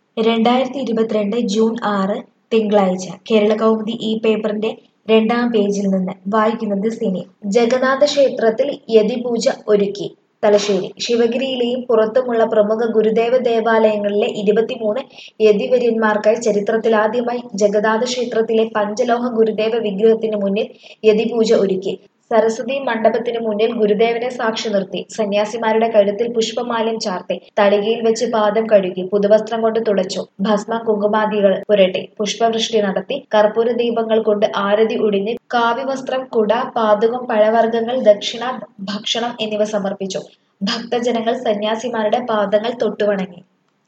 രണ്ടായിരത്തി ഇരുപത്തിരണ്ട് ജൂൺ ആറ് തിങ്കളാഴ്ച കേരളകൗമുദി ഈ പേപ്പറിന്റെ രണ്ടാം പേജിൽ നിന്ന് വായിക്കുന്നത് സിനി ജഗന്നാഥ ക്ഷേത്രത്തിൽ യതിപൂജ ഒരുക്കി തലശ്ശേരി ശിവഗിരിയിലെയും പുറത്തുമുള്ള പ്രമുഖ ഗുരുദേവ ദേവാലയങ്ങളിലെ ഇരുപത്തിമൂന്ന് യതിവര്യന്മാർക്കായി ചരിത്രത്തിലാദ്യമായി ജഗന്നാഥ ക്ഷേത്രത്തിലെ പഞ്ചലോഹ ഗുരുദേവ വിഗ്രഹത്തിന് മുന്നിൽ യതിപൂജ ഒരുക്കി സരസ്വതി മണ്ഡപത്തിന് മുന്നിൽ ഗുരുദേവനെ സാക്ഷി നിർത്തി സന്യാസിമാരുടെ കഴുത്തിൽ പുഷ്പമാല്യം ചാർത്തി തളികയിൽ വെച്ച് പാദം കഴുകി പുതുവസ്ത്രം കൊണ്ട് തുടച്ചു ഭസ്മ കുങ്കുമാദികൾ പുരട്ടി പുഷ്പവൃഷ്ടി നടത്തി കർപ്പൂര ദീപങ്ങൾ കൊണ്ട് ആരതി ഉടിഞ്ഞ് കാവ്യവസ്ത്രം കുട പാതുകം പഴവർഗ്ഗങ്ങൾ ദക്ഷിണ ഭക്ഷണം എന്നിവ സമർപ്പിച്ചു ഭക്തജനങ്ങൾ സന്യാസിമാരുടെ പാദങ്ങൾ തൊട്ടുവണങ്ങി